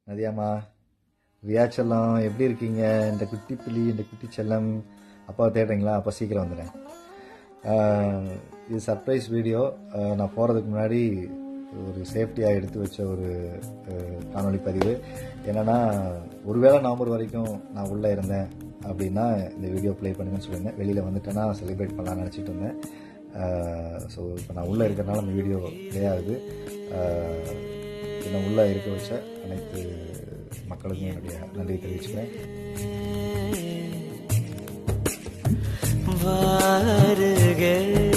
நதியாம்மா ரியா செல்லம் எப்படி இருக்கீங்க இந்த குட்டி புலி இந்த குட்டி செல்லம் அப்பாவை தேடுறீங்களா அப்போ சீக்கிரம் வந்துடுறேன் ஆஹ், இது சர்ப்ரைஸ் வீடியோ ஆஹ், நான் போகிறதுக்கு முன்னாடி ஒரு சேஃப்டியாக எடுத்து வச்ச ஒரு ஆஹ், காணொளி பதிவு என்னென்னா ஒருவேளை நவம்பர் வரைக்கும் நான் உள்ளே இருந்தேன் அப்படின்னா இந்த வீடியோ ப்ளே பண்ணுங்கன்னு சொல்லியிருந்தேன் வெளியில் வந்துட்டேன்னா செலிப்ரேட் பண்ணலாம்னு நினச்சிட்டு இருந்தேன் ஸோ இப்போ நான் உள்ளே இருக்கிறனால அந்த வீடியோ ப்ளே ஆகுது ஆஹ், என்னை உள்ளே இருக்க வச்ச அனைத்து மக்களுக்கும் என்னுடைய நன்றி தெரிவிச்சுக்கிறேன் வாருகள்